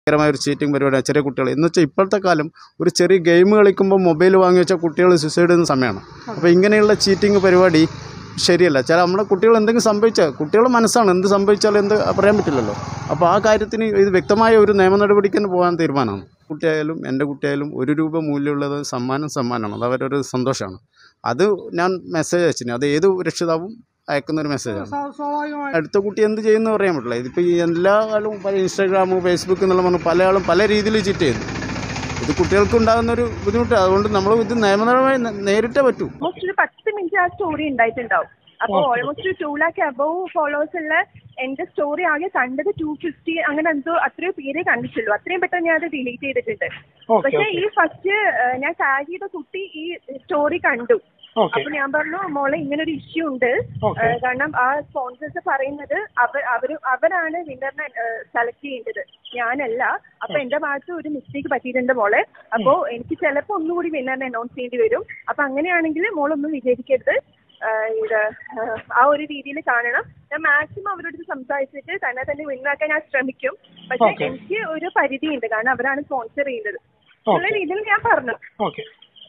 ഭയങ്കരമായ ഒരു ചീറ്റിംഗ് പരിപാടിയാണ് ചെറിയ കുട്ടികൾ എന്ന് വെച്ചാൽ ഇപ്പോഴത്തെ കാലം ഒരു ചെറിയ ഗെയിം കളിക്കുമ്പോൾ മൊബൈൽ വാങ്ങി വെച്ചാൽ കുട്ടികൾ സൂസൈഡ് ചെയ്യുന്ന സമയമാണ് അപ്പോൾ ഇങ്ങനെയുള്ള ചീറ്റിംഗ് പരിപാടി ശരിയല്ല ചില നമ്മുടെ കുട്ടികൾ എന്തെങ്കിലും സംഭവിച്ചാൽ കുട്ടികളുടെ മനസ്സാണ് എന്ത് സംഭവിച്ചാലും എന്ത് പറയാൻ പറ്റില്ലല്ലോ അപ്പോൾ ആ കാര്യത്തിന് ഇത് വ്യക്തമായ ഒരു നിയമ നടപടിക്ക് തന്നെ പോകാൻ തീരുമാനമാണ് കുട്ടിയായാലും എൻ്റെ കുട്ടിയായാലും ഒരു രൂപ മൂല്യമുള്ളത് സമ്മാനം സമ്മാനമാണ് അത് അവരൊരു സന്തോഷമാണ് അത് ഞാൻ മെസ്സേജ് അയച്ചിന് അത് ഏത് രക്ഷിതാവും അയക്കുന്ന ഒരു മെസ്സേജാണ് സ്വാ- സ്വാഭാവികമായി അടുത്ത കുട്ടി എന്ത് ചെയ്യുന്നു പറയാൻ പറ്റില്ല ഇതിപ്പോൾ ഈ എല്ലാ ആളും പല ഇൻസ്റ്റാഗ്രാം ഫേസ്ബുക്ക് എന്നുള്ള പറഞ്ഞ് പല ആളും പല രീതിയിൽ ചീറ്റ് ചെയ്യുന്നു ഇത് കുട്ടികൾക്ക് ഉണ്ടാകുന്ന ഒരു ബുദ്ധിമുട്ട് അതുകൊണ്ട് നമ്മൾ ഇത് നിയമപരമായി ന- നേരിട്ടേ പറ്റൂ ഓൾമോസ്റ്റ് ഒരു പത്ത് മിനിറ്റ് ആ സ്റ്റോറി ഉണ്ടായിട്ടുണ്ടാവും അപ്പൊ almost two lakh above followers ഉള്ള എന്റെ സ്റ്റോറി ആകെ കണ്ടത് ടു ഫിഫ്റ്റി അങ്ങനെ എന്തോ അത്രയോ പേരെ കണ്ടിട്ടുള്ളൂ അത്രയും പെട്ടെന്ന് ഞാൻ അത് ഡിലീറ്റ് ചെയ്തിട്ടുണ്ട് ഓക്കെ പക്ഷെ ഈ ഫസ്റ്റ് ഞാൻ ടാഗ് ചെയ്ത കുട്ടി ഈ സ്റ്റോറി കണ്ടു ഓക്കെ അപ്പൊ ഞാൻ പറഞ്ഞു മോളെ ഇങ്ങനെ ഒരു ഇഷ്യൂ ഉണ്ട് Okay. ഏഹ് കാരണം ആ സ്പോൺസേഴ്സ് പറയുന്നത് അവർ അവര് അവരാണ് വിന്നറിനെ സെലക്ട് ചെയ്യേണ്ടത് ഞാനല്ല അപ്പൊ എന്റെ ഭാഗത്ത് ഒരു മിസ്റ്റേക്ക് പറ്റിയിട്ടുണ്ട് മോളെ അപ്പോ എനിക്ക് ചിലപ്പോ ഒന്നുകൂടി വിന്നറിനെ അനൗൺസ് ചെയ്യേണ്ടി വരും അപ്പൊ അങ്ങനെയാണെങ്കിൽ മോളൊന്നും വിചാരിക്കരുത് ഏഹ് ഇത് ഏഹ് ആ ഒരു രീതിയിൽ കാണണം ഞാൻ മാക്സിമം അവരോട് സംസാരിച്ചിട്ട് തന്നെ തന്നെ വിന്നാക്കാൻ ഞാൻ ശ്രമിക്കും പക്ഷെ Okay. എനിക്ക് ഒരു പരിധിയുണ്ട് കാരണം അവരാണ് സ്പോൺസർ ചെയ്യുന്നത് ഉള്ള Okay. രീതിയിൽ ഞാൻ പറഞ്ഞു ഓക്കെ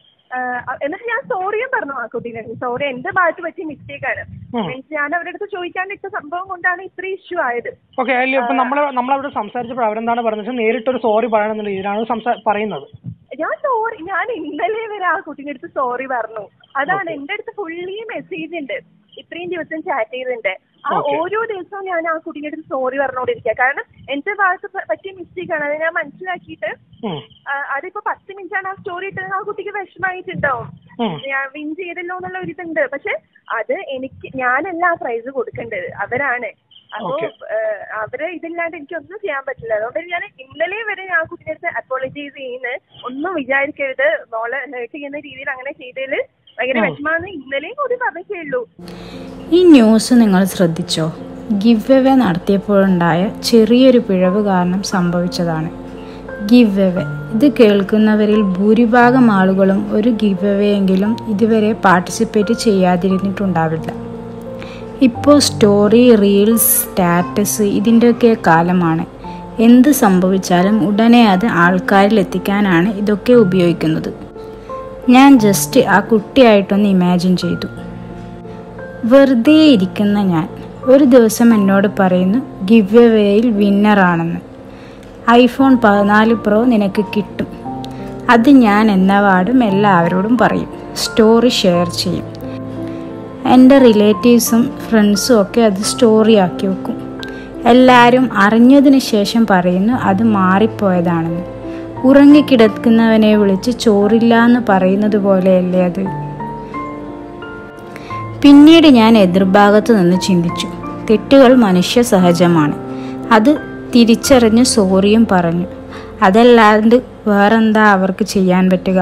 ആഹ് എന്നിട്ട് ഞാൻ സോറിയും പറഞ്ഞു ആ കുട്ടീനെ സോറി എന്റെ ഭാഗത്ത് പറ്റിയ മിസ്റ്റേക്ക് ആണ് ഉം. മീൻസ് ഞാൻ അവരുടെ അടുത്ത് ചോദിക്കാണ്ടിട്ട സംഭവം കൊണ്ടാണ് ഇത്ര ഇഷ്യൂ ആയത് ഓക്കെ അല്ല ഇപ്പൊ നമ്മൾ നമ്മളവിടെ സംസാരിച്ചപ്പോൾ അവരെന്താണ് പറഞ്ഞത് വെച്ചാൽ നേരിട്ടൊരു സോറി പറയണമെന്നുള്ള രീതിയിലാണ് സംസാ പറയുന്നത് ഞാൻ സോറി ഞാൻ ഇന്നലെ വരെ ആ കുട്ടീൻ്റെ അടുത്ത് സോറി പറഞ്ഞു അതാണ് എന്റെ അടുത്ത് ഫുള്ളി മെസ്സേജ് ഉണ്ട് ഇത്രയും ദിവസം ചാറ്റ് ചെയ്തിട്ടുണ്ട് ആ Okay. ഓരോ ദിവസവും ഞാൻ ആ കുട്ടീൻ്റെ അടുത്ത് സോറി പറഞ്ഞുകൊണ്ടിരിക്കുക കാരണം എന്റെ ഭാഗത്ത് പ- പറ്റിയ മിസ്റ്റേക്ക് ആണ് അത് ഞാൻ മനസ്സിലാക്കിയിട്ട് ഉം. ആ, അതിപ്പോ പത്ത് മിനിറ്റ് ആണ് ആ സ്റ്റോറി ഇട്ടത് ആ കുട്ടിക്ക് വിഷമായിട്ടുണ്ടാവും ഉം. ഞാൻ വിൻ ചെയ്തല്ലോ എന്നുള്ള ഒരു ഇതുണ്ട് പക്ഷെ അത് എനിക്ക് ഞാനല്ല ആ പ്രൈസ് കൊടുക്കേണ്ടത് അവരാണ് അപ്പോ Okay. ഏഹ്, അവര് ഇതില്ലാണ്ട് എനിക്ക് ഒന്നും ചെയ്യാൻ പറ്റില്ല അതുകൊണ്ട് ഞാൻ ഇന്നലെ വരെ ഞാൻ കുട്ടിയുടെ അടുത്ത് അപ്പോളജൈസ് ചെയ്യുന്നത് ഒന്നും വിചാരിക്കരുത് മോളെ ഹേർട്ട് ചെയ്യുന്ന രീതിയിൽ അങ്ങനെ ചെയ്തതിൽ ഭയങ്കര ഉം. വിഷമാന്ന് ഇന്നലെയും കൂടി പറഞ്ഞേ ഉള്ളൂ ഈ ന്യൂസ് നിങ്ങൾ ശ്രദ്ധിച്ചോ ഗിവ് എവേ നടത്തിയപ്പോഴുണ്ടായ ചെറിയൊരു പിഴവ് കാരണം സംഭവിച്ചതാണ് ഗിവ് എവേ ഇത് കേൾക്കുന്നവരിൽ ഭൂരിഭാഗം ആളുകളും ഒരു ഗിവ് എവേ എങ്കിലും ഇതുവരെ പാർട്ടിസിപ്പേറ്റ് ചെയ്യാതിരുന്നിട്ടുണ്ടാവില്ല ഇപ്പോൾ സ്റ്റോറി റീൽസ് സ്റ്റാറ്റസ് ഇതിൻ്റെയൊക്കെ കാലമാണ് എന്ത് സംഭവിച്ചാലും ഉടനെ അത് ആൾക്കാരിൽ എത്തിക്കാനാണ് ഇതൊക്കെ ഉപയോഗിക്കുന്നത് ഞാൻ ജസ്റ്റ് ആ കുട്ടിയായിട്ടൊന്ന് ഇമാജിൻ ചെയ്തു വെറുതെ ഇരിക്കുന്ന ഞാൻ ഒരു ദിവസം എന്നോട് പറയുന്നു ഗിവ് എവേയിൽ വിന്നറാണെന്ന് ഐഫോൺ പതിനാല് പ്രോ നിനക്ക് കിട്ടും അത് ഞാൻ എന്ന പാടും എല്ലാവരോടും പറയും സ്റ്റോറി ഷെയർ ചെയ്യും എൻ്റെ റിലേറ്റീവ്സും ഫ്രണ്ട്സും ഒക്കെ അത് സ്റ്റോറി ആക്കി വെക്കും എല്ലാവരും അറിഞ്ഞതിന് ശേഷം പറയുന്നു അത് മാറിപ്പോയതാണെന്ന് ഉറങ്ങിക്കിടക്കുന്നവനെ വിളിച്ച് ചോറില്ല എന്ന് പറയുന്നത് പോലെയല്ലേ അത് പിന്നീട് ഞാൻ എതിർഭാഗത്ത് നിന്ന് ചിന്തിച്ചു തെറ്റുകൾ മനുഷ്യ സഹജമാണ് അത് തിരിച്ചറിഞ്ഞ് സോറിയും പറഞ്ഞു അതല്ലാണ്ട് വേറെന്താ അവർക്ക് ചെയ്യാൻ പറ്റുക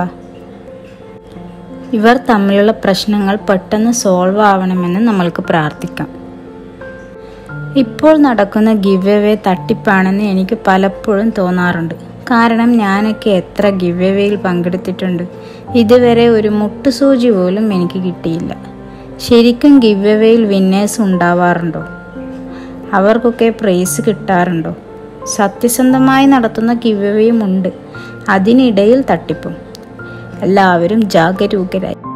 ഇവർ തമ്മിലുള്ള പ്രശ്നങ്ങൾ പെട്ടെന്ന് സോൾവ് ആവണമെന്ന് നമ്മൾക്ക് പ്രാർത്ഥിക്കാം ഇപ്പോൾ നടക്കുന്ന ഗിവ് എവേ തട്ടിപ്പാണെന്ന് എനിക്ക് പലപ്പോഴും തോന്നാറുണ്ട് കാരണം ഞാനൊക്കെ എത്ര ഗിവ് എവേയിൽ പങ്കെടുത്തിട്ടുണ്ട് ഇതുവരെ ഒരു മുട്ടുസൂചി പോലും എനിക്ക് കിട്ടിയില്ല ശരിക്കും ഗിവ് എവേയിൽ വിന്നേഴ്സ് ഉണ്ടാവാറുണ്ടോ അവർക്കൊക്കെ പ്രൈസ് കിട്ടാറുണ്ടോ സത്യസന്ധമായി നടത്തുന്ന ഗിവ് എവേയും ഉണ്ട് അതിനിടയിൽ തട്ടിപ്പും എല്ലാവരും ജാഗരൂകരായി